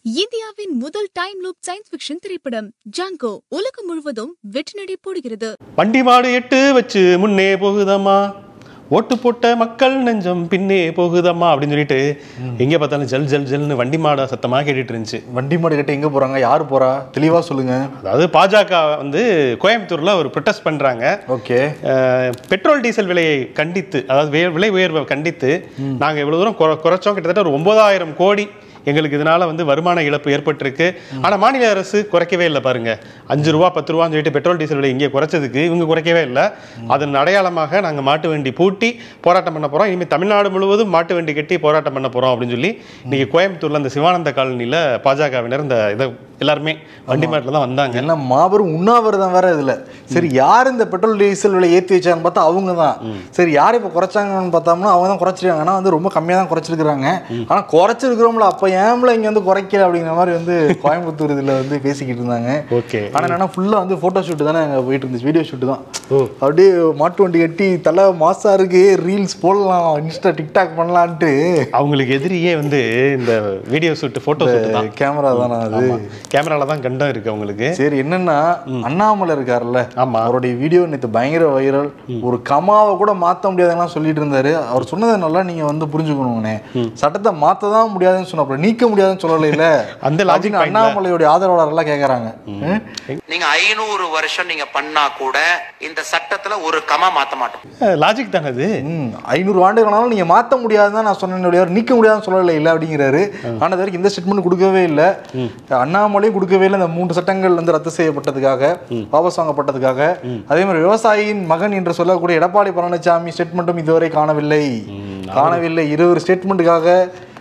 இந்தியாவின் முதல் time loop science fiction திரைப்படம் ஜாங்கோ உலகம் முழுவதும் வெற்றி நடை போடுகிறது வண்டி மாடு எட்டு வச்சு முன்னே போகுதம்மா ஓட்டு போட்ட மக்கள் நெஞ்சம் பின்னே போகுதம்மா அப்படின்னு சொல்லிட்டு எங்க பார்த்தாலும் ஜல் ஜல் ஜல்னு வண்டி மாட சத்தமா கேட்டுட்டு இருந்துச்சு வண்டி மாடு கட்டி எங்க போறாங்க யாரு போறா தெளிவா சொல்லுங்க அதாவது பாஜக வந்து கோயம்புத்தூர்ல ஒரு ப்ரொட்டஸ்ட் பண்றாங்க ஓகே அஹ், பெட்ரோல் டீசல் விலையை கண்டித்து அதாவது வே- விலை உயர்வை கண்டித்து நாங்க இவ்வளவு தூரம் குற- குறைச்சோம் கிட்டத்தட்ட ஒரு ஒன்பதாயிரம் கோடி எங்களுக்கு இதனால வந்து வருமான இழப்பு ஏற்பட்டிருக்கு ஆனா மாநில அரசு குறைக்கவே இல்லை பாருங்க அஞ்சு ரூபா பத்து ரூபான்னு சொல்லிட்டு பெட்ரோல் டீசல் விலை இங்கே குறைச்சதுக்கு இவங்க குறைக்கவே இல்லை அதன் அடையாளமாக நாங்க மாட்டு வண்டி பூட்டி போராட்டம் பண்ண போறோம் இனிமேல் தமிழ்நாடு முழுவதும் மாட்டு வண்டி கட்டி போராட்டம் பண்ண போறோம் அப்படின்னு சொல்லி இன்னைக்கு கோயம்புத்தூர்ல அந்த சிவானந்த காலனியில பாஜகவினர் இந்த இதை எல்லாருமே வண்டி மாட்டில் தான் வந்தாங்க எல்லாம் மாபெரும் உண்ணாவிரதம் வேற இதுல சரி யார் இந்த பெட்ரோல் டீசல் விலை ஏத்தி வச்சாங்கன்னு பார்த்தா அவங்க தான் சரி யார் இப்ப குறைச்சாங்கன்னு பார்த்தோம்னா அவங்க தான் குறைச்சிருக்காங்க ஆனா வந்து ரொம்ப கம்மியா தான் குறைச்சிருக்காங்க ஆனா குறைச்சிருக்கிறோம்ல அப்ப ஏம்ல இங்க வந்து குறைக்கல அப்படிங்கிற மாதிரி வந்து கோயம்புத்தூர் இதுல வந்து பேசிக்கிட்டு இருந்தாங்க ஓகே ஆனா என்னன்னா ஃபுல்லா வந்து போட்டோ ஷூட் தானே அங்க போயிட்டு இருந்துச்சு வீடியோ ஷூட் தான் ஓ. அப்படியே மாட்டு வண்டி கட்டி தலை மாசா இருக்கு ரீல்ஸ் போடலாம் இன்ஸ்டா டிக்டாக் பண்ணலான்ட்டு அவங்களுக்கு எதிரியே வந்து இந்த வீடியோ ஷூட் போட்டோ ஷூட் தான் கேமரா தானே அது கேமரால தான் கண்டம் இருக்கு அவங்களுக்கு சரி என்னன்னா அண்ணாமலை இருக்காருல்ல ஆமா. அவருடைய வீடியோ நேத்து பயங்கர வைரல் ஒரு கமாவை கூட மாத்த முடியாதுலாம் சொல்லிட்டு இருந்தாரு அவர் சொன்னதை நல்லா நீங்க வந்து புரிஞ்சுக்கணுங்கண்ணே சட்டத்தை மாத்த தான் முடியாதுன்னு சொன்னப்ப நீக்க முடியாதுன்னு சொல்லலைல அந்த logic அப்படின்னு point ல- அண்ணாமலையோட ஆதரவாளர் எல்லாம் கேக்குறாங்க ம்? நீங்க ஐநூறு வருஷம் நீங்க பண்ணா கூட இந்த சட்டத்துல ஒரு கமா மாத்த மாட்டோம் லாஜிக் தானே அது ம், ஐநூறு ஆண்டுகளானாலும் நீங்க மாத்த முடியாதுதான் நான் சொன்னேன் ஒழிய நீக்க முடியாதுன்னு சொல்லலை இல்லை அப்படிங்கிறாரு ஆனா இது வரைக்கும் இந்த ஸ்டேட்மெண்ட் கொடுக்கவே இல்லை அண்ணாமலையும் கொடுக்கவே இல்லை இந்த மூன்று சட்டங்கள் வந்து ரத்து செய்யப்பட்டதுக்காக வாபஸ் வாங்கப்பட்டதுக்காக அதே மாதிரி விவசாயியின் மகன் என்று சொல்லக்கூடிய எடப்பாடி பழனிசாமி ஸ்டேட்மெண்ட்டும் இதுவரை காணவில்லை காணவில்லை இருவர் ஸ்டேட்மெண்ட்டுக்காக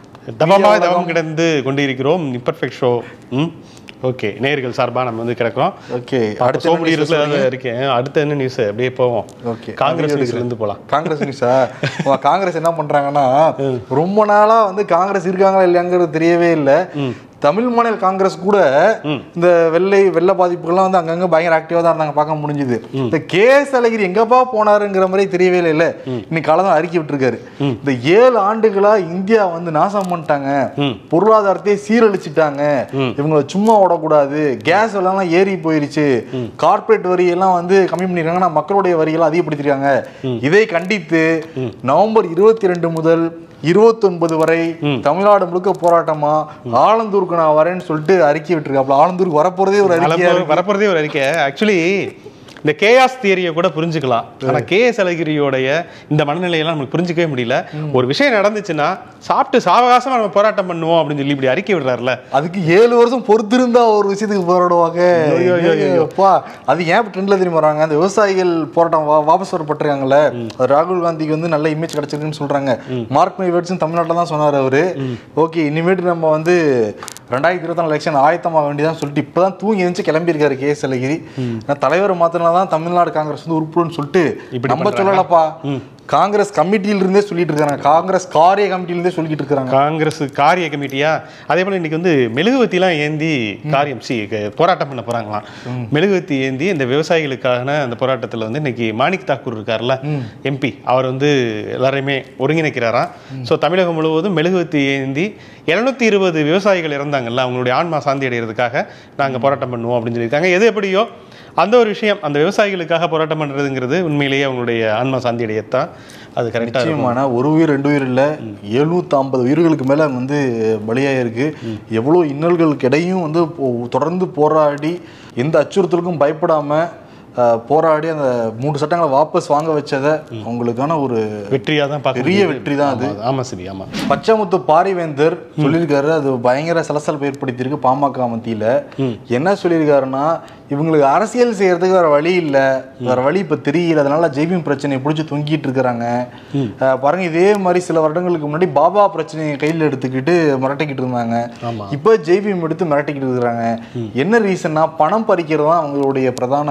தவமாய் தவம் கிடந்து கொண்டிருக்கிறோம் இம்பர்ஃபெக்ட் ஷோ ம் ஓகே நேயர்கள் சார்பா நம்ம வந்து கிடக்கிறோம் ஓகே அடுத்த அடுத்த சோ என்ன news முடியறதுல சொல்றீங்க? இருக்கேன் அடுத்து என்ன நியூஸ் அப்படியே போவோம் ஓகே காங்கிரஸ் நியூஸ்ல இருந்து போலாம் காங்கிரஸ் நியூஸா உங்க காங்கிரஸ் என்ன பண்றாங்கன்னா ரொம்ப நாளா வந்து காங்கிரஸ் இருக்காங்களா இல்லையாங்கிறது தெரியவே இல்லை தமிழ் மாநில காங்கிரஸ் கூட இந்த வெள்ளை வெள்ள பாதிப்புகள்லாம் வந்து அங்கங்க பயங்கர ஆக்டிவா தான் இருந்தாங்க பார்க்க முடிஞ்சுது இந்த கே எஸ் அழகிரி எங்கப்பா போனாருங்கிற மாதிரி தெரியவே இல்லை இல்ல இன்னைக்கு காலம் அறிக்கை விட்டுருக்காரு இந்த ஏழு ஆண்டுகளா இந்தியா வந்து நாசம் பண்ணிட்டாங்க பொருளாதாரத்தையே சீரழிச்சிட்டாங்க இவங்களை சும்மா விடக்கூடாது கேஸ் எல்லாம் ஏறி போயிருச்சு கார்ப்பரேட் வரி எல்லாம் வந்து கம்மி பண்ணிருக்காங்க ஆனா மக்களுடைய வரியெல்லாம் அதிகப்படுத்திருக்காங்க இதை கண்டித்து நவம்பர் இருபத்தி ரெண்டு முதல் இருபத்தொன்பது வரை தமிழ்நாடு முழுக்க போராட்டமா ஆலந்தூருக்கு நான் வரேன்னு சொல்லிட்டு அறிக்கை விட்டுருக்காப்ல ஆலந்தூருக்கு வரப்போறதே ஒரு அறிக்கையா வரப்போ- வரப்போறதே ஒரு அறிக்கை ஆக்சுவலி இந்த கேஆஸ் தியரியை கூட புரிஞ்சுக்கலாம் ஆனா கேஎஸ் அழகிரியோடைய இந்த மனநிலையெல்லாம் நமக்கு புரிஞ்சுக்கவே முடியல ஒரு விஷயம் நடந்துச்சுன்னா சாப்பிட்டு சாவகாசமா நம்ம போராட்டம் பண்ணுவோம் அப்படின்னு சொல்லி இப்படி அறிக்கை விடுறாருல அதுக்கு ஏழு வருஷம் பொறுத்திருந்தா ஒரு விஷயத்துக்கு போராடுவாங்க ஐயோ, ஐயோ, ஐயோ. அப்பா அது ஏன் ட்ரெண்ட்ல தெரியுமா வராங்க அந்த விவசாயிகள் போராட்டம் வா- வாபஸ் வரப்பட்டிருக்காங்கல்ல அது ராகுல் காந்திக்கு வந்து நல்ல இமேஜ் கிடைச்சிருக்குன்னு சொல்றாங்க மார்க் மை வேர்ட்ஸ் தமிழ்நாட்டில் தான் சொன்னார் அவரு ஓகே இனிமேட்டு நம்ம வந்து ரெண்டாயிரத்தி இருபத்தி நாலு எலெக்ஷன் ஆயத்தமாக வேண்டியதான் சொல்லிட்டு இப்பதான் தூங்கி எழுந்து கிளம்பியிருக்காரு கே எஸ் அழகிரி நான் தலைவர் மாத்தினா தான் தமிழ்நாடு காங்கிரஸ் வந்து உருப்புன்னு சொல்லிட்டு இப்படி நம்ம பண்றாங்க. சொல்லலப்பா காங்கிரஸ் கமிட்டியில இருந்தே சொல்லிட்டு இருக்காங்க காங்கிரஸ் காரிய கமிட்டியில இருந்தே சொல்லிட்டு இருக்காங்க காங்கிரஸ் காரிய கமிட்டியா அதே போல இன்னைக்கு வந்து மெழுகுவத்திலாம் ஏந்தி காரியம் சி க- போராட்டம் பண்ண போறாங்களாம் மெழுகுவத்தி ஏந்தி இந்த விவசாயிகளுக்கான அந்த போராட்டத்துல வந்து இன்னைக்கு மாணிக் தாக்கூர் இருக்கார்ல எம்பி அவர் வந்து எல்லாரையுமே ஒருங்கிணைக்கிறாராம் ஸோ தமிழகம் முழுவதும் மெழுகுவத்தி ஏந்தி எழுநூத்தி இருபது விவசாயிகள் இறந்தாங்கல்ல அவங்களுடைய ஆன்மா சாந்தி அடைகிறதுக்காக நாங்க போராட்டம் பண்ணுவோம் அப்படின்னு சொல்லியிருக்காங்க எது எப்படியோ அந்த ஒரு விஷயம் அந்த விவசாயிகளுக்காக போராட்டம் பண்றதுங்கிறது உண்மையிலேயே அவங்களுடைய ஆன்மா சாந்தி அடையத்தான் அது கரெக்டாக நிச்சயமான ஒரு உயிர் ரெண்டு உயிர் இல்ல எழுநூத்தி ஐம்பது உயிர்களுக்கு மேல அங்க வந்து பலியாயிருக்கு எவ்வளவு இன்னல்களுக்கு இடையும் வந்து போ- தொடர்ந்து போராடி எந்த அச்சுறுத்தலுக்கும் பயப்படாம அஹ், போராடி அந்த மூன்று சட்டங்களை வாபஸ் வாங்க வச்சதை அவங்களுக்கான ஒரு வெற்றியா தான் பார்க்க பெரிய முடியுது. வெற்றி தான் அது. ஆமா, ஆமா சிவி ஆமா பச்சைமுத்து பாரிவேந்தர் சொல்லியிருக்காரு அது பயங்கர சலசலப்பு ஏற்படுத்தியிருக்கு பாமக மத்தியில என்ன சொல்லியிருக்காருன்னா இவங்களுக்கு அரசியல் செய்யறதுக்கு வேற வழி இல்ல வேற வழி இப்ப தெரியல அதனால ஜெய்பீம் பிரச்சனையை பிடிச்சி தொங்கிட்டு இருக்கிறாங்க அஹ் பாருங்க இதே மாதிரி சில வருடங்களுக்கு முன்னாடி பாபா பிரச்சனையை கையில் எடுத்துக்கிட்டு மிரட்டிக்கிட்டு இருந்தாங்க ஆமா. இப்போ ஜெய்பீம் எடுத்து மிரட்டிக்கிட்டு இருக்கிறாங்க என்ன ரீசன்னா பணம் பறிக்கிறது தான் அவங்களுடைய பிரதான வேலை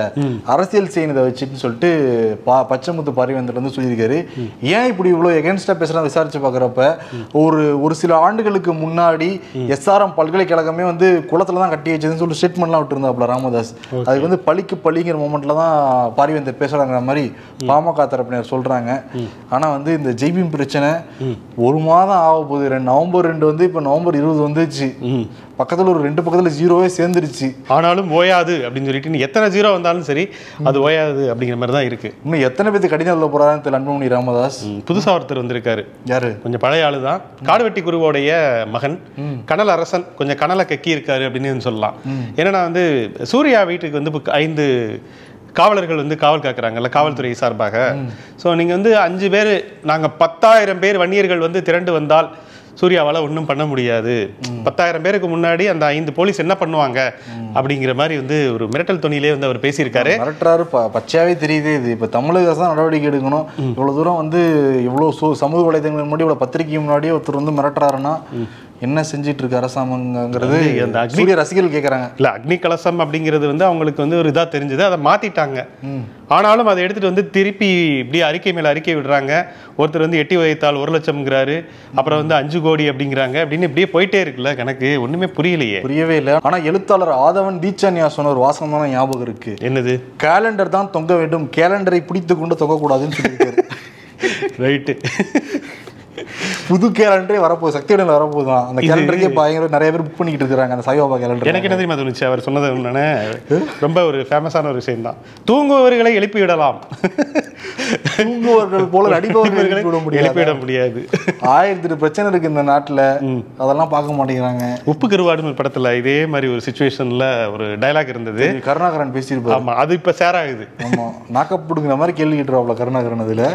அரசியல் செய்யணதை வச்சுன்னு சொல்லிட்டு பா பச்சைமுத்து பாரிவேந்தர் வந்து சொல்லியிருக்காரு ஏன் இப்படி இவ்வளோ எகென்ஸ்டா பேசுறா விசாரிச்சு பார்க்குறப்ப ஒரு ஒரு சில ஆண்டுகளுக்கு முன்னாடி எஸ்ஆர்எம் பல்கலைக்கழகமே வந்து குளத்துல தான் கட்டி வச்சதுன்னு சொல்லி ஸ்டேட்மெண்ட்லாம் விட்டுருந்தாப்புல ராமதாஸ் அதுக்கு வந்து பழிக்கு பழிங்கிற மூமெண்ட்ல தான் பாரிவேந்தர் பேசுறாங்கிற மாதிரி பாமக தரப்பினர் சொல்றாங்க ஆனா வந்து இந்த ஜெய்பீம் பிரச்சனை ஒரு மாதம் ஆக போகுது ரெண்டு நவம்பர் ரெண்டு வந்து இப்ப நவம்பர் இருபது வந்துச்சு பக்கத்துல ஒரு ரெண்டு பக்கத்துல ஜீரோவே சேர்ந்துருச்சு ஆனாலும் ஓயாது அப்படின்னு சொல்லிட்டு நீ எத்தனை ஜீரோ வந்தாலும் சரி அது ஓயாது அப்படிங்கிற மாதிரி தான் இருக்கு இன்னும் எத்தனை பேருக்கு கடிதம் எழுத போறாருன்னு தெரியல அன்புமணி ராமதாஸ் ம், புதுசா ஒருத்தர் வந்திருக்காரு யாரு கொஞ்சம் பழைய ஆளு தான் காடுவெட்டி குருவோடைய மகன் கனல் அரசன் கொஞ்சம் கனலை கக்கி இருக்காரு அப்படின்னு சொல்லலாம் ஏன்னா வந்து சூர்யா வீட்டுக்கு வந்து இப்ப ஐந்து காவலர்கள் வந்து காவல் காக்குறாங்கல்ல காவல்துறை சார்பாக ஸோ நீங்க வந்து அஞ்சு பேர் நாங்க பத்தாயிரம் பேர் வன்னியர்கள் வந்து திரண்டு வந்தால் சூர்யாவால ஒன்றும் பண்ண முடியாது பத்தாயிரம் பேருக்கு முன்னாடி அந்த ஐந்து போலீஸ் என்ன பண்ணுவாங்க அப்படிங்கிற மாதிரி வந்து ஒரு மிரட்டல் துணியிலே வந்து அவர் பேசியிருக்காரு மிரட்டுறாரு ப- பச்சையாவே தெரியுது இது இப்ப தமிழக அரசு தான் நடவடிக்கை எடுக்கணும் இவ்வளவு தூரம் வந்து இவ்வளவு சோ- சமூக வலைதளங்கள் முன்னாடி இவ்வளவு பத்திரிகை முன்னாடி ஒருத்தர் வந்து மிரட்டுறாருன்னா என்ன செஞ்சிட்டு இருக்கு அரசாங்கங்கிறது வந்து அந்த அக்னி- சூரிய ரசிகர்கள் கேக்குறாங்க இல்ல அக்னி கலசம் அப்படிங்கிறது வந்து அவங்களுக்கு வந்து ஒரு இதா தெரிஞ்சது அதை மாத்திட்டாங்க ஆனாலும் அதை எடுத்துட்டு வந்து திருப்பி இப்படி அறிக்கை மேல அறிக்கை விடுறாங்க ஒருத்தர் வந்து எட்டி உதைத்தால் ஒரு லட்சம்ங்கிறாரு அப்புறம் வந்து அஞ்சு கோடி அப்படிங்கிறாங்க அப்படின்னு இப்படியே போயிட்டே இருக்குல்ல கணக்கு ஒண்ணுமே புரியலையே புரியவே இல்லை ஆனா எழுத்தாளர் ஆதவன் தீச்சானியா சொன்ன ஒரு வாசகம் தான் ஞாபகம் இருக்கு என்னது கேலண்டர் தான் தொங்க வேண்டும் கேலண்டரை பிடித்து கொண்டு தொங்கக்கூடாதுன்னு சொல்லியிருக்காரு ரைட்டு புது கேலண்டரே வரப்போகுது சக்தி விடல வரப்போகுதான் அந்த கேலண்டருக்கே பயங்கர நிறைய பேர் புக் பண்ணிக்கிட்டு இருக்காங்க அந்த சாய்பாபா கேலண்டர் எனக்கு என்ன தெரியுமா தோணுச்சு அவர் சொன்னது என்னன்னு ரொம்ப ஒரு ஃபேமஸான ஒரு விஷயம் தான் தூங்குபவர்களை எழுப்பி விடலாம் தூங்குவர்கள் போல நடிப்பவர்கள் எழுப்பி விட முடியாது எழுப்பி விட முடியாது ஆயிரத்தி எட்டு பிரச்சனை இருக்கு இந்த நாட்டுல அதெல்லாம் பார்க்க மாட்டேங்கிறாங்க உப்பு கருவாடுன்னு ஒரு படத்துல இதே மாதிரி ஒரு சுச்சுவேஷன்ல ஒரு டயலாக் இருந்தது கருணாகரன் பேசியிருப்பாரு ஆமா அது இப்ப சேர் ஆகுது ஆமா நாக்கப்படுங்கிற மாதிரி கேள்வி கேட்டுருவாப்ல கருணாகரன் அதுல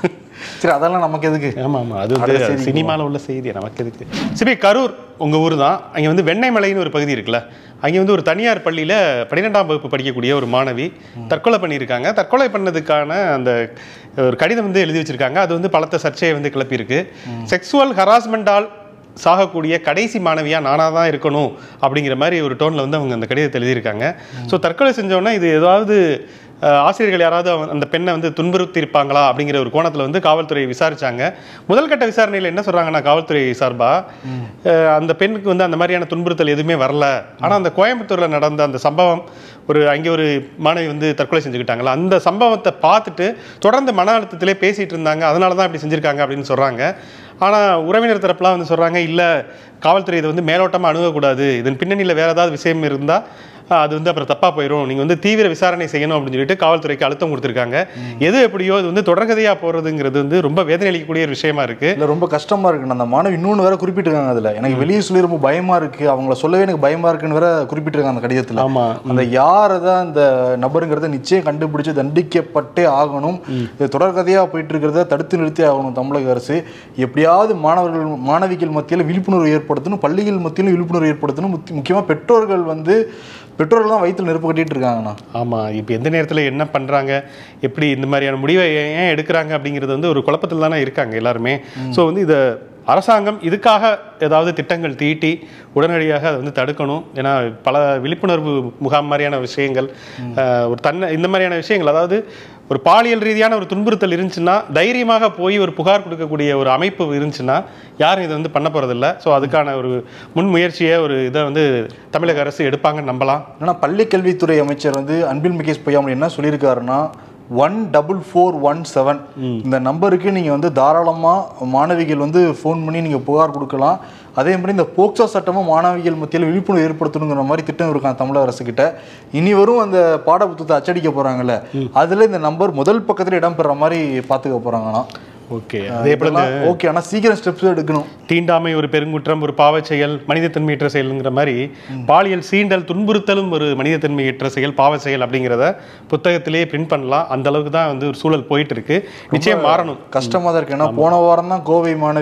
சரி அதெல்லாம் நமக்கு எதுக்கு ஆமா ஆமா அது அடுத்த வந்து செய்திக்கு சினிமால உள்ள செய்தி நமக்கு எதுக்கு சிபி கரூர் உங்க ஊர் தான் அங்க வந்து வெண்ணெய் மலைன்னு ஒரு பகுதி இருக்குல்ல அங்க வந்து ஒரு தனியார் பள்ளியில பன்னிரெண்டாம் வகுப்பு படிக்கக்கூடிய ஒரு மாணவி தற்கொலை பண்ணியிருக்காங்க தற்கொலை பண்ணதுக்கான அந்த ஒரு கடிதம் வந்து எழுதி வச்சிருக்காங்க அது வந்து பலத்த சர்ச்சையை வந்து கிளப்பியிருக்கு செக்ஸுவல் ஹராஸ்மெண்டால் சாகக்கூடிய கடைசி மாணவியா நானா தான் இருக்கணும் அப்படிங்கிற மாதிரி ஒரு டோன்ல வந்து அவங்க அந்த கடிதத்தை எழுதியிருக்காங்க ஸோ தற்கொலை செஞ்சோன்னா இது ஏதாவது அஹ், ஆசிரியர்கள் யாராவது அவ- அந்த பெண்ணை வந்து துன்புறுத்தி இருப்பாங்களா அப்படிங்கிற ஒரு கோணத்துல வந்து காவல்துறை விசாரிச்சாங்க முதல் கட்ட விசாரணையில் என்ன சொல்றாங்கன்னா காவல்துறை சார்பா அஹ், அந்த பெண்ணுக்கு வந்து அந்த மாதிரியான துன்புறுத்தல் எதுவுமே வரல ஆனா அந்த கோயம்புத்தூர்ல நடந்த அந்த சம்பவம் ஒரு அங்கே ஒரு மாணவி வந்து தற்கொலை செஞ்சுக்கிட்டாங்களா அந்த சம்பவத்தை பார்த்துட்டு தொடர்ந்து மன அழுத்தத்திலே பேசிட்டு இருந்தாங்க அதனால தான் இப்படி செஞ்சிருக்காங்க அப்படின்னு சொல்றாங்க ஆனா உறவினர் தரப்புலாம் வந்து சொல்றாங்க இல்ல காவல்துறை இதை வந்து மேலோட்டமா அணுகக்கூடாது இதன் பின்னணியில வேற ஏதாவது விஷயம் இருந்தா அஹ், அது வந்து அப்புறம் தப்பா போயிடும் நீங்க வந்து தீவிர விசாரணை செய்யணும் அப்படின்னு சொல்லிட்டு காவல்துறைக்கு அழுத்தம் கொடுத்துருக்காங்க எது எப்படியோ இது வந்து தொடர்கதையா போறதுங்கிறது வந்து ரொம்ப வேதனை அளிக்கக்கூடிய ஒரு விஷயமா இருக்கு இல்ல ரொம்ப கஷ்டமா இருக்கு அந்த மாணவி இன்னொன்னு வேற குறிப்பிட்டிருக்காங்க அதுல எனக்கு வெளியே சொல்லி ரொம்ப பயமா இருக்கு அவங்கள சொல்லவே எனக்கு பயமா இருக்குன்னு வேற குறிப்பிட்டிருக்காங்க அந்த கடிதத்துல ஆமா அந்த யார் தான் அந்த நபருங்கிறத நிச்சயம் கண்டுபிடிச்சு தண்டிக்கப்பட்டே ஆகணும் இது தொடர்கதையா போயிட்டு இருக்கிறத தடுத்து நிறுத்தி ஆகணும் தமிழக அரசு எப்படியாவது மாணவர்கள் மாணவிகள் மத்தியில் விழிப்புணர்வு ஏற்படுத்தணும் பள்ளிகள் மத்தியிலும் விழிப்புணர்வு ஏற்படுத்தணும் முக்கிய- முக்கியமா பெற்றோர்கள் வந்து பெற்றோர்கள் தான் வயித்துல நெருப்பு கட்டிட்டு இருக்காங்கண்ணா ஆமா இப்போ எந்த நேரத்துல என்ன பண்றாங்க எப்படி இந்த மாதிரியான முடிவை ஏன் ஏன் எடுக்கிறாங்க அப்படிங்கிறது வந்து ஒரு குழப்பத்தில் தானே இருக்காங்க எல்லாருமே ஸோ வந்து இதை அரசாங்கம் இதுக்காக ஏதாவது திட்டங்கள் தீட்டி உடனடியாக அதை வந்து தடுக்கணும் ஏன்னா பல விழிப்புணர்வு முகாம் மாதிரியான விஷயங்கள் அஹ், ஒரு தன்னை இந்த மாதிரியான விஷயங்கள் அதாவது ஒரு பாலியல் ரீதியான ஒரு துன்புறுத்தல் இருந்துச்சுன்னா தைரியமாக போய் ஒரு புகார் கொடுக்கக்கூடிய ஒரு அமைப்பு இருந்துச்சுன்னா யாரும் இதை வந்து பண்ண போறதில்ல ஸோ அதுக்கான ஒரு முன்முயற்சியை ஒரு இதை வந்து தமிழக அரசு எடுப்பாங்கன்னு நம்பலாம் ஏன்னா பள்ளி கல்வித்துறை அமைச்சர் வந்து அன்பில் முகேஷ் பொய்யாமல் என்ன சொல்லியிருக்காருன்னா one double four one seven இந்த நம்பருக்கு நீங்கள் வந்து தாராளமாக மாணவிகள் வந்து ஃபோன் பண்ணி நீங்கள் புகார் கொடுக்கலாம் அதே மாதிரி இந்த போக்சோ சட்டமும் மாணவிகள் மத்தியில் விழிப்புணர்வு ஏற்படுத்தணுங்கிற மாதிரி திட்டம் இருக்கான் தமிழக அரசு கிட்ட இனி வரும் அந்த பாட புத்தகத்தை அச்சடிக்க போறாங்கல்ல அதுல இந்த நம்பர் முதல் பக்கத்துல இடம்பெற மாதிரி பாத்துக்க போறாங்கண்ணா ஓகே அதே போல இந்த ஓகே ஆனா சீக்கிரம் ஸ்டெப்ஸ் எடுக்கணும் தீண்டாமை ஒரு பெருங்குற்றம் ஒரு பாவச் செயல் மனிதத்தன்மையற்ற செயல்ங்கிற மாதிரி பாலியல் சீண்டல் துன்புறுத்தலும் ஒரு மனிதத்தன்மையற்ற செயல் பாவச் செயல் அப்படிங்கிறத புத்தகத்திலேயே பிரிண்ட் பண்ணலாம் அந்த அளவுக்கு தான் வந்து ஒரு சூழல் போயிட்டு இருக்கு நிச்சயம் மாறணும் கஷ்டமா தான் இருக்கு ஏன்னா போன வாரம் தான் கோவை மாணவி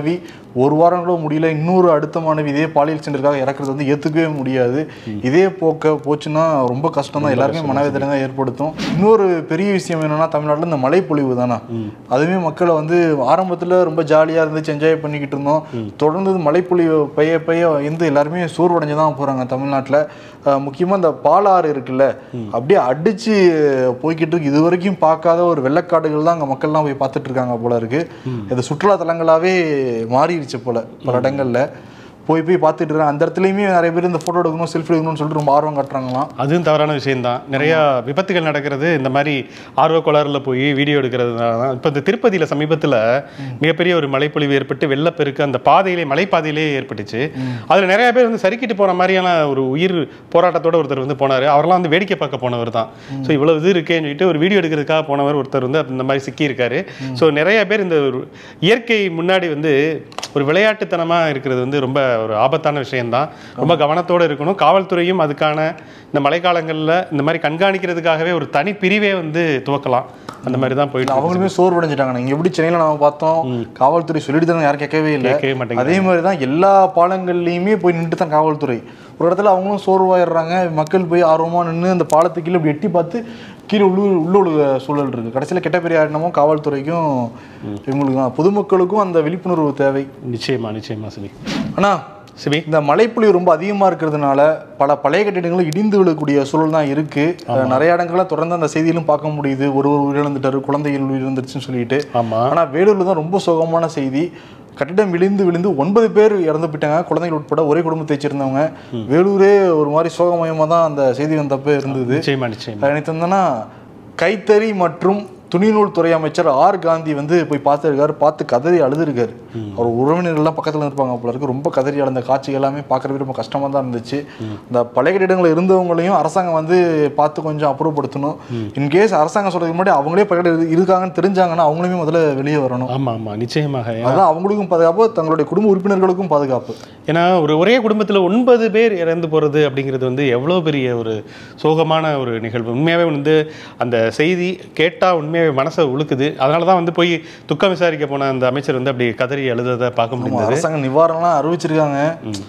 ஒரு வாரம் கூட முடியல இன்னொரு அடுத்த மாணவி இதே பாலியல் சென்டருக்காக இறக்குறது வந்து ஏற்றுக்கவே முடியாது இதே போக்க போச்சுன்னா ரொம்ப கஷ்டம் தான் எல்லாருமே மனவேதனை தான் ஏற்படுத்தும் இன்னொரு பெரிய விஷயம் என்னன்னா தமிழ்நாட்டில் இந்த மழைப்பொழிவு தானே அதுவுமே மக்களை வந்து ஆரம்பத்தில் ரொம்ப ஜாலியாக இருந்துச்சு என்ஜாய் பண்ணிக்கிட்டு இருந்தோம் தொடர்ந்து இது மழைப்பொழிவு பெய்ய பெய்ய வந்து எல்லாருமே சோர்வடைஞ்சு தான் போகிறாங்க தமிழ்நாட்டில் முக்கியமாக இந்த பாலாறு இருக்குல்ல அப்படியே அடிச்சு போய்கிட்டு இருக்கு இது வரைக்கும் பார்க்காத ஒரு வெள்ளக்காடுகள் தான் அங்கே மக்கள்லாம் போய் பார்த்துட்டு இருக்காங்க போல இருக்கு இது சுற்றுலா தலங்களாவே மாறிடுச்சு போல பல இடங்கள்ல போய் போய் பார்த்துட்டு இருக்காங்க அந்த இடத்துலையுமே நிறைய பேர் இந்த ஃபோட்டோ எடுக்கணும் செல்ஃபி எடுக்கணும்னு சொல்லிட்டு ரொம்ப ஆர்வம் காட்டுறாங்களாம் அதுவும் தவறான விஷயம்தான் நிறைய விபத்துகள் நடக்கிறது இந்த மாதிரி ஆர்வ கோளாறுல போய் வீடியோ எடுக்கிறதுனால தான் இப்போ இந்த திருப்பதியில சமீபத்துல மிகப்பெரிய ஒரு மழைப்பொழிவு ஏற்பட்டு வெள்ளப்பெருக்கு அந்த பாதையிலே மலைப்பாதையிலே ஏற்பட்டுச்சு அதுல நிறைய பேர் வந்து சறுக்கிட்டு போற மாதிரியான ஒரு உயிர் போராட்டத்தோட ஒருத்தர் வந்து போனாரு அவரெல்லாம் வந்து வேடிக்கை பார்க்க போனவர் தான் ஸோ இவ்வளவு இது இருக்கேன்னு சொல்லிட்டு ஒரு வீடியோ எடுக்கிறதுக்காக போனவர் ஒருத்தர் வந்து இந்த மாதிரி சிக்கி இருக்காரு ஸோ நிறைய பேர் இந்த ஒரு இயற்கை முன்னாடி வந்து ஒரு விளையாட்டுத்தனமா இருக்கிறது வந்து ரொம்ப ஒரு ஆபத்தான விஷயம்தான் ரொம்ப கவனத்தோட இருக்கணும் காவல்துறையும் அதுக்கான இந்த மழைக்காலங்கள்ல இந்த மாதிரி கண்காணிக்கிறதுக்காகவே ஒரு தனி பிரிவே வந்து துவக்கலாம் அந்த மாதிரி தான் போயிட்டு இருக்கு. அவங்களுமே சோர்வடைஞ்சிட்டாங்க இங்க எப்படி சென்னையில நாம பார்த்தோம் காவல்துறை சொல்லிட்டு தான் யாரும் கேட்கவே இல்லை கேட்கவே மாட்டேங்கிறாங்க. அதே மாதிரி தான் எல்லா பாலங்கள்லையுமே போய் நின்றுட்டு தான் காவல்துறை ஒரு இடத்துல அவங்களும் சோர்வாயிடுறாங்க மக்கள் போய் ஆர்வமா நின்று அந்த பாலத்துக்கு கீழே இப்படி எட்டி பார்த்து கீழே உள்ளு உள்ள உள்ள சூழல் இருக்கு கடைசியில் கெட்ட பெரிய ஆடினமும் காவல்துறைக்கும் இவங்களுக்கு தான் பொதுமக்களுக்கும் அந்த விழிப்புணர்வு தேவை நிச்சயமா நிச்சயமா சிபி ஆனா சிபி இந்த மழைப்பொழிவு ரொம்ப அதிகமா இருக்கிறதுனால பல பழைய கட்டிடங்களும் இடிந்து விழக்கூடிய சூழல் தான் இருக்கு நிறைய இடங்கள்ல தொடர்ந்து அந்த செய்தியிலும் பார்க்க முடியுது ஒரு ஒரு உயிரிழந்துட்டாரு குழந்தைகள் உயிரிழந்துருச்சுன்னு சொல்லிட்டு ஆமா ஆனா வேலூர்ல தான் ரொம்ப சோகமான செய்தி கட்டிடம் விழுந்து விழுந்து ஒன்பது பேர் இறந்து போயிட்டாங்க குழந்தைகள் உட்பட ஒரே குடும்பத்தை சேர்ந்தவங்க வேலூரே ஒரு மாதிரி சோகமயமா தான் அந்த செய்தி வந்தப்ப இருந்தது நிச்சயமா நிச்சயமா எனக்கு தந்தனா கைத்தறி மற்றும் துணிநூல் துறை அமைச்சர் ஆர் காந்தி வந்து போய் பார்த்துருக்காரு பார்த்து கதறி அழுதுருக்காரு அவர் உறவினர்கள்லாம் பக்கத்தில் இருப்பாங்க போல இருக்கு ரொம்ப கதறி அழுந்த காட்சிகள் எல்லாமே பார்க்கறதுக்கு ரொம்ப கஷ்டமாக தான் இருந்துச்சு இந்த பழைய கட்டிடங்கள் இருந்தவங்களையும் அரசாங்கம் வந்து பார்த்து கொஞ்சம் அப்புறப்படுத்தணும் இன்கேஸ் அரசாங்கம் சொல்றதுக்கு முன்னாடி அவங்களே பழைய கட்டிடம் இருக்காங்கன்னு தெரிஞ்சாங்கன்னா அவங்களுமே முதல்ல வெளியே வரணும் ஆமா ஆமா நிச்சயமாக ஏன்னா- அதான் அவங்களுக்கும் பாதுகாப்பு தங்களுடைய குடும்ப உறுப்பினர்களுக்கும் பாதுகாப்பு ஏன்னா ஒரு ஒரே குடும்பத்துல ஒன்பது பேர் இறந்து போறது அப்படிங்கிறது வந்து எவ்வளவு பெரிய ஒரு சோகமான ஒரு நிகழ்வு உண்மையாவே வந்து அந்த செய்தி கேட்டா உண்மையாவே மனசை உழுக்குது அதனால தான் வந்து போய் துக்கம் விசாரிக்க போன அந்த அமைச்சர் வந்து அப்படி கதறி அழுததை பார்க்க ஆமா, முடிந்தது அரசாங்கம் நிவாரணம்லாம் அறிவிச்சிருக்காங்க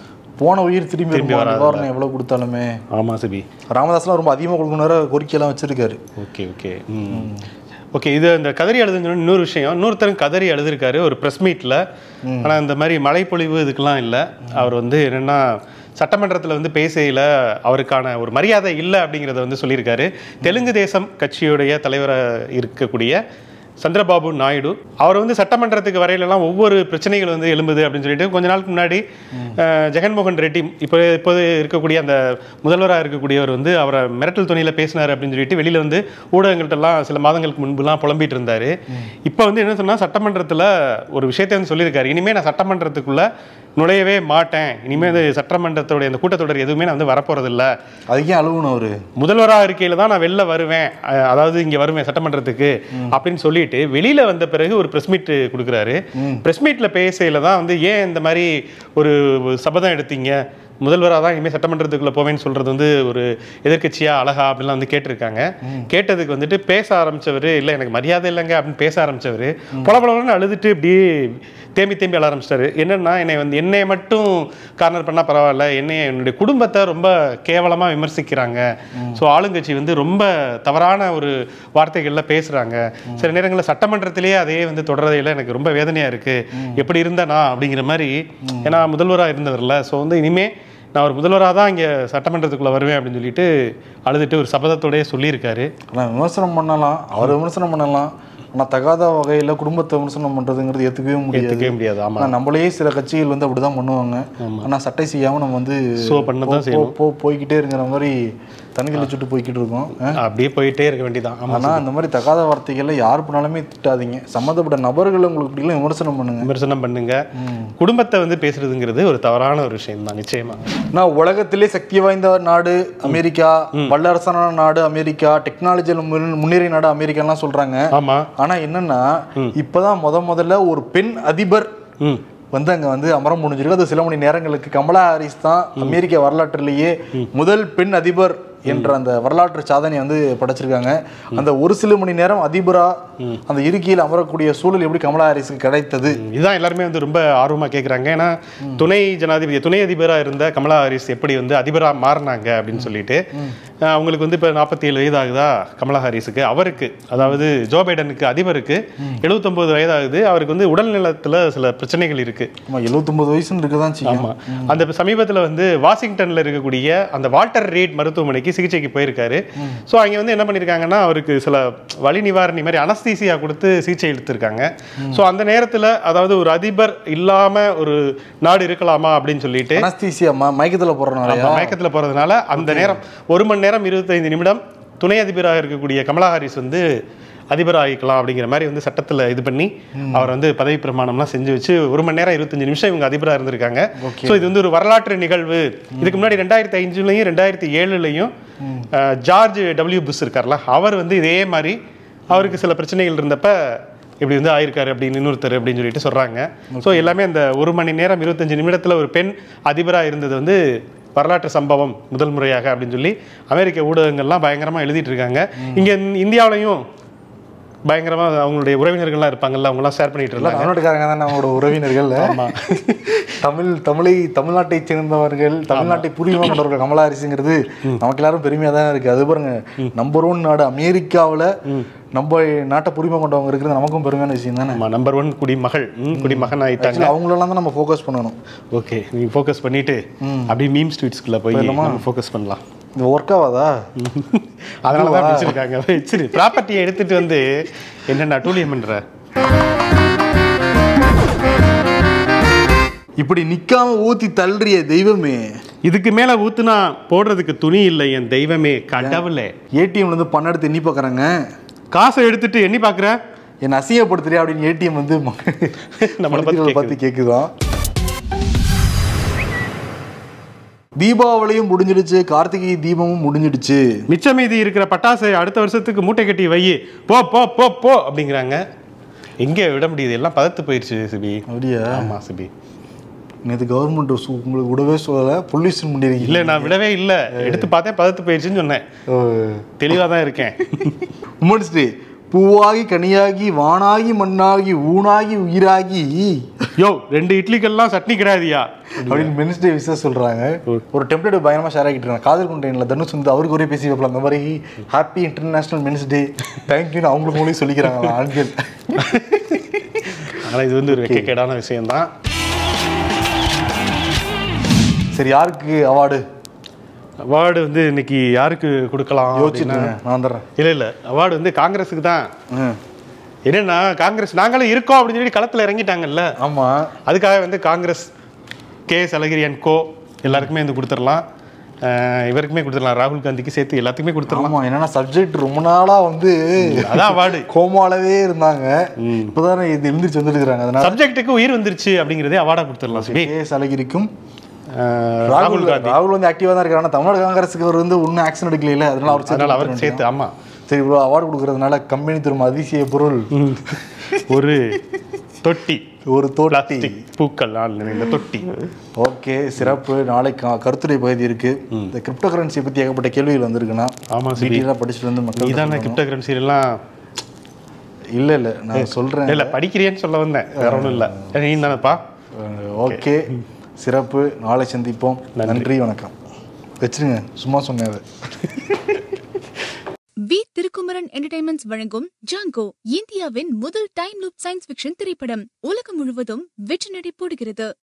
போன உயிர் திரும்பி திரும்பி வருமா? வராது. நிவாரணம் எவ்வளவு கொடுத்தாலுமே ஆமா சிபி ராமதாஸ்லாம் ரொம்ப அதிகமாக கொடுக்கணும் கோரிக்கையெல்லாம் வச்சிருக்காரு ஓகே ஓகே ம் ஓகே இது அந்த கதறி அழுதுன்னு இன்னொரு விஷயம் இன்னொருத்தரும் கதறி அழுதுருக்காரு ஒரு ப்ரெஸ் மீட்டில் ஆனால் இந்த மாதிரி மழைப்பொழிவு இதுக்கெல்லாம் இல்லை அவர் வந்து என்னென்னா சட்டமன்றத்தில் வந்து பேசையில் அவருக்கான ஒரு மரியாதை இல்லை அப்படிங்கிறத வந்து சொல்லியிருக்காரு தெலுங்கு தேசம் கட்சியுடைய தலைவராக இருக்கக்கூடிய சந்திரபாபு நாயுடு அவர் வந்து சட்டமன்றத்துக்கு வரையிலலாம் ஒவ்வொரு பிரச்சனைகள் வந்து எழும்புது அப்படின்னு சொல்லிட்டு கொஞ்ச நாளுக்கு முன்னாடி அஹ், ஜெகன்மோகன் ரெட்டி இப்போ இப்போது இருக்கக்கூடிய அந்த முதல்வராக இருக்கக்கூடியவர் வந்து அவரை மிரட்டல் துணியில் பேசினார் அப்படின்னு சொல்லிட்டு வெளியில் வந்து ஊடகங்கள்ட்டெல்லாம் சில மாதங்களுக்கு முன்புலாம் புலம்பிட்டு இருந்தார் இப்போ வந்து என்ன சொன்னால் சட்டமன்றத்தில் ஒரு விஷயத்தை வந்து சொல்லியிருக்காரு இனிமேல் நான் சட்டமன்றத்துக்குள்ளே நுழையவே மாட்டேன் இனிமேல் வந்து சட்டமன்றத்துடைய அந்த கூட்டத்தொடர் எதுவுமே நான் வந்து வரப்போறதில்ல அதுக்கே அழுகணும் அவரு முதல்வராக இருக்கையில தான் நான் வெளில வருவேன் அஹ் அதாவது இங்க வருவேன் சட்டமன்றத்துக்கு அப்படின்னு சொல்லிட்டு வெளியில வந்த பிறகு ஒரு பிரஸ் மீட் கொடுக்குறாரு பிரஸ் மீட்ல பேசையில தான் வந்து ஏன் இந்த மாதிரி ஒரு சபதம் எடுத்தீங்க முதல்வராக தான் இனிமேல் சட்டமன்றத்துக்குள்ள போவேன்னு சொல்றது வந்து ஒரு எதிர்க்கட்சியா அழகா அப்படிலாம் வந்து கேட்டிருக்காங்க கேட்டதுக்கு வந்துட்டு பேச ஆரம்பிச்சவர் இல்லை எனக்கு மரியாதை இல்லைங்க அப்படின்னு பேச ஆரம்பிச்சவர் பளபளன்னு அழுதுட்டு இப்படியே தேம்பி தேம்பி அழ ஆரம்பிச்சிட்டாரு என்னன்னா என்னை வந்து என்னை மட்டும் கார்னர் பண்ணா பரவாயில்ல என்னை என்னுடைய குடும்பத்தை ரொம்ப கேவலமா விமர்சிக்கிறாங்க ஸோ ஆளுங்கட்சி வந்து ரொம்ப தவறான ஒரு வார்த்தைகள்ல பேசுறாங்க சில நேரங்களில் சட்டமன்றத்திலேயே அதே வந்து தொடர்றதையில எனக்கு ரொம்ப வேதனையா இருக்கு எப்படி இருந்தேனா அப்படிங்கிற மாதிரி ஏன்னா முதல்வராக இருந்தவர்ல ஸோ வந்து இனிமே நான் ஒரு முதல்வராக தான் இங்கே சட்டமன்றத்துக்குள்ள வருவேன் அப்படின்னு சொல்லிட்டு அழுதுட்டு ஒரு சபதத்தோடயே சொல்லியிருக்காரு ஆனால் விமர்சனம் பண்ணலாம் அவர் விமர்சனம் பண்ணலாம் ஆனா தகாத வகையில குடும்பத்தை விமர்சனம் பண்றதுங்கிறது ஏத்துக்கவே முடியாது ஏற்றுக்கவே முடியாது ஆமா ஆனா நம்மளே சில கட்சிகள் வந்து அப்படிதான் பண்ணுவாங்க ஆனா சட்டை செய்யாம நம்ம வந்து So பண்ண தான் போ- செய்யணும். போ- போய்க்கிட்டே இருக்கிற மாதிரி தண்ணிகளை சுட்டு போய்க்கிட்டு இருக்கோம் ஆ? அப்படியே போயிட்டே இருக்க வேண்டியதான் ஆமா ஆனா அந்த மாதிரி தகாத வார்த்தைகளை யார் பண்ணாலுமே திட்டாதீங்க சம்மந்தப்பட்ட நபர்கள் உங்களுக்கு பிடிக்கல விமர்சனம் பண்ணுங்க விமர்சனம் பண்ணுங்க குடும்பத்தை வந்து பேசுறதுங்கிறது ஒரு தவறான ஒரு விஷயம் தான் நிச்சயமா நான் உலகத்திலே சக்தி வாய்ந்த நாடு அமெரிக்கா வல்லரசான நாடு அமெரிக்கா டெக்னாலஜியில் முன்னேறிய நாடு அமெரிக்காலாம் சொல்றாங்க ஆமா ஆனா என்னன்னா இப்பதான் முத முதல்ல ஒரு பெண் அதிபர் ம் வந்து அங்க வந்து அமரம் முடிஞ்சிருக்கு அது சில மணி நேரங்களுக்கு கமலா ஹாரிஸ் தான் அமெரிக்க வரலாற்றிலேயே முதல் பெண் அதிபர் என்ற அந்த வரலாற்று சாதனையை வந்து படைச்சிருக்காங்க அந்த ஒரு சில மணி நேரம் அதிபரா அந்த இருக்கையில் அமரக்கூடிய சூழல் எப்படி கமலா ஹாரிஸுக்கு கிடைத்தது இதுதான் எல்லாருமே வந்து ரொம்ப ஆர்வமா கேக்குறாங்க ஏன்னா துணை ஜனாதிபதி துணை அதிபரா இருந்த கமலா ஹாரிஸ் எப்படி வந்து அதிபரா மாறினாங்க அப்படின்னு சொல்லிட்டு அஹ் அவங்களுக்கு வந்து இப்ப நாற்பத்தி ஏழு வயது ஆகுதா கமலா ஹாரிஸுக்கு அவருக்கு அதாவது ஜோ பைடனுக்கு அதிபருக்கு 79 வயது ஆகுது அவருக்கு வந்து உடல் நலத்துல சில பிரச்சனைகள் இருக்கு ஆமா எழுபத்தொன்பது வயசுன்னு இருக்குதான் செய்யும் ஆமா அந்த சமீபத்துல வந்து வாஷிங்டன்ல இருக்கக்கூடிய அந்த வால்டர் ரீட் மருத்துவமனைக்கு சிகிச்சைக்கு போயிருக்காரு சோ அங்க வந்து என்ன பண்ணிருக்காங்கன்னா அவருக்கு சில வலி நிவாரணி மாதிரி அனஸ்தீசியா கொடுத்து சிகிச்சை எடுத்திருக்காங்க சோ அந்த நேரத்துல அதாவது ஒரு அதிபர் இல்லாம ஒரு நாடு இருக்கலாமா அப்படின்னு சொல்லிட்டு அனஸ்தீசியா மயக்கத்துல போறனாலயா ஆமா, மயக்கத்துல போறதுனால அந்த நேரம் ஒரு மணி நேரம் இருபத்தைந்து நிமிடம் துணை அதிபராக இருக்கக்கூடிய கமலா ஹாரிஸ் வந்து அதிபர் ஆகிக்கலாம் அப்படிங்கிற மாதிரி வந்து சட்டத்துல இது பண்ணி அவர் வந்து பதவி பிரமாணம்லாம் செஞ்சு வச்சு ஒரு மணி நேரம் இருபத்தஞ்சு நிமிஷம் இவங்க அதிபரா இருந்திருக்காங்க ஸோ இது வந்து ஒரு வரலாற்று நிகழ்வு இதுக்கு முன்னாடி ரெண்டாயிரத்தி அஞ்சுலையும் ரெண்டாயிரத்தி ஏழுலையும் ஜார்ஜ் டபிள்யூ புஷ் இருக்கார்ல அவர் வந்து இதே மாதிரி அவருக்கு சில பிரச்சனைகள் இருந்தப்ப இப்படி வந்து ஆயிருக்காரு அப்படின்னு இன்னொருத்தர் அப்படின்னு சொல்லிட்டு சொல்றாங்க ஸோ எல்லாமே அந்த ஒரு மணி நேரம் இருபத்தஞ்சு நிமிடத்துல ஒரு பெண் அதிபரா இருந்தது வந்து வரலாற்று சம்பவம் முதல் முறையாக அப்படின்னு சொல்லி அமெரிக்க ஊடகங்கள்லாம் பயங்கரமா எழுதிட்டு இருக்காங்க இங்க இந்தியாவிலையும் பயங்கரமா அவங்களுடைய உறவினர்கள்லாம் இருப்பாங்கல்ல அவங்கலாம் ஷேர் பண்ணிட்டு எல்லாம் இருந்தாங்க தமிழ்நாட்டுக்காரங்க தான் நம்மளோட உறவினர்கள் தமிழ் தமிழை தமிழ்நாட்டை சேர்ந்தவர்கள் தமிழ்நாட்டை பூர்வீகம் கொண்டவர்கள் கமலா ஹாரிஸுங்கிறது நமக்கு எல்லாரும் பெருமையா தான் இருக்கு அது பாருங்க நம்பர் ஒன் நாடு அமெரிக்காவுல நம்ம நாட்டை பூர்வீகம் கொண்டவங்க இருக்கிறது நமக்கும் பெருமையான விஷயம் தானே ஆமா நம்பர் ஒன் குடிமகள் ம், குடிமகன் ஆயிட்டாங்க ஆக்சுவலி அவங்களெல்லாம் தான் நம்ம ஃபோக்கஸ் பண்ணணும் ஓகே நீங்க ஃபோக்கஸ் பண்ணிட்டு அப்படியே மீம் ஸ்ட்ரீட்ஸ்குள்ள போய் நம்ம ஃபோக்கஸ் பண்ணலாம் இது ஒர்க் ஆகாதா அதனால தான் வச்சிருக்காங்க வச்சிரு ப்ராப்பர்ட்டியை எடுத்துட்டு வந்து என்னென்ன அட்டூழியம் பண்ற இப்படி நிக்காம ஊத்தி தள்ளுறிய தெய்வமே இதுக்கு மேல ஊத்துனா போடுறதுக்கு துணி இல்லை என் தெய்வமே கடவுளே ஏடிஎம்ல இருந்து பணம் எடுத்து எண்ணி பார்க்கறாங்க காசை எடுத்துட்டு எண்ணி பாக்குற என்ன அசிங்கப்படுத்துறியா அப்படின்னு ஏடிஎம் வந்து நம்மளை பார்த்து மனிதர்களை பார்த்து கேக்குதான் தீபாவளியும் முடிஞ்சிடுச்சு கார்த்திகை தீபமும் முடிஞ்சிடுச்சு மிச்ச மீதி இருக்கிற பட்டாசை அடுத்த வருஷத்துக்கு மூட்டை கட்டி வை போ போ போ போ அப்படிங்கிறாங்க எங்க விட முடியுது எல்லாம் பதத்து போயிடுச்சு சிபி அப்படியா ஆமா சிபி நேற்று கவர்மெண்ட் உங்களுக்கு விடவே சொல்லலை பொல்யூஷன் பண்ணிருக்கீங்க இல்ல நான் விடவே இல்ல எடுத்து பார்த்தேன் பதத்து போயிடுச்சுன்னு சொன்னேன் தெளிவா தான் இருக்கேன் உமன்ஸ் டே பூவாகி கனியாகி வானாகி மண்ணாகி ஊனாகி உயிராகி யோ ரெண்டு இட்லிக்கெல்லாம் சட்னி கிடையாதியா அப்படின்னு மென்ஸ் டே விசஸ் சொல்றாங்க ஒரு டெம்ப்ளேட் பயங்கரமா ஷேர் ஆகிட்டு இருக்காங்க காதல் கொண்டேன்ல தனுஷ் வந்து அவருக்கு ஒரே பேசி வைப்பலாம் அந்த மாதிரி ஹாப்பி இன்டர்நேஷனல் மென்ஸ் டே தேங்க்யூன்னு அவங்களுக்கு மூலியம் சொல்லிக்கிறாங்களா ஆண்கள் ஆனா இது வந்து ஒரு வெக்கக்கேடான விஷயம்தான் சரி யாருக்கு அவார்டு அவார்டு வந்து இன்னைக்கு யாருக்கு கொடுக்கலாம் யோசிச்சுட்டு அப்படின்னா- இருங்க, நான் வந்துடுறேன் இல்ல இல்ல அவார்டு வந்து காங்கிரஸுக்கு தான் ம். என்னன்னா காங்கிரஸ் நாங்களும் இருக்கோம் அப்படின்னு சொல்லி களத்துல இறங்கிட்டாங்கல்ல ஆமா அதுக்காக வந்து Congress K S Alagiri and co எல்லாருக்குமே வந்து கொடுத்துடலாம் அஹ் இவருக்குமே கொடுத்துடலாம் ராகுல் காந்திக்கு சேர்த்து எல்லாத்துக்குமே கொடுத்துடலாம் ஆமா என்னன்னா சப்ஜெக்ட் ரொம்ப நாளா வந்து அதான் அவார்டு கோமாலவே இருந்தாங்க இப்பதான் இது எழுந்திரிச்சு வந்துருக்காங்க அதனால சப்ஜெக்ட்டுக்கு உயிர் வந்துருச்சு அப்படிங்கிறதே அவார்டா கொடுத்துடலாம் சிபி கே எஸ் அழகிரிக்கும் அஹ் ராகுல் ராகுல் காந்தி ராகுல் வந்து ஆக்டிவா தான் இருக்காரு ஆனா தமிழ்நாடு காங்கிரஸுக்கு அவர் வந்து ஒன்னும் ஆக்ஷன் எடுக்கல அதனால அவர் அதனால அவருக்கு சேர்த்து ஆமா சரி இவ்வளோ அவார்டு கொடுக்கறதுனால கம்பெனி தரும் அதிசய பொருள் ஒரு தொட்டி ஒரு தோட்டி பிளாஸ்டிக் பூக்கள் இந்த தொட்டி ஓகே சிறப்பு நாளைக்கு க- கருத்துரை பகுதி இருக்கு இந்த கிரிப்டோ கரன்சி பத்தி ஏகப்பட்ட கேள்விகள் வந்திருக்குன்னா ஆமா, சிபி. டீட்டெயிலாக படிச்சுட்டு வந்து மக்கள் நீதானே கிரிப்டோ கரன்சி எல்லாம் இல்ல இல்ல நான் சொல்றேன் இல்ல படிக்கிறியேன்னு சொல்ல வந்தேன் வேற ஒண்ணும் இல்ல நீ தானேப்பா ஓகே சிறப்பு நாளை சந்திப்போம் நன்றி வணக்கம் வச்சிருங்க சும்மா சொன்னேன் அதை வி திருக்குமரன் என்டர்டைன்மெண்ட்ஸ் வழங்கும் ஜாங்கோ இந்தியாவின் முதல் டைம் லூப் சயின்ஸ் ஃபிக்ஷன் திரைப்படம் உலகம் முழுவதும் வெற்றி நடை போடுகிறது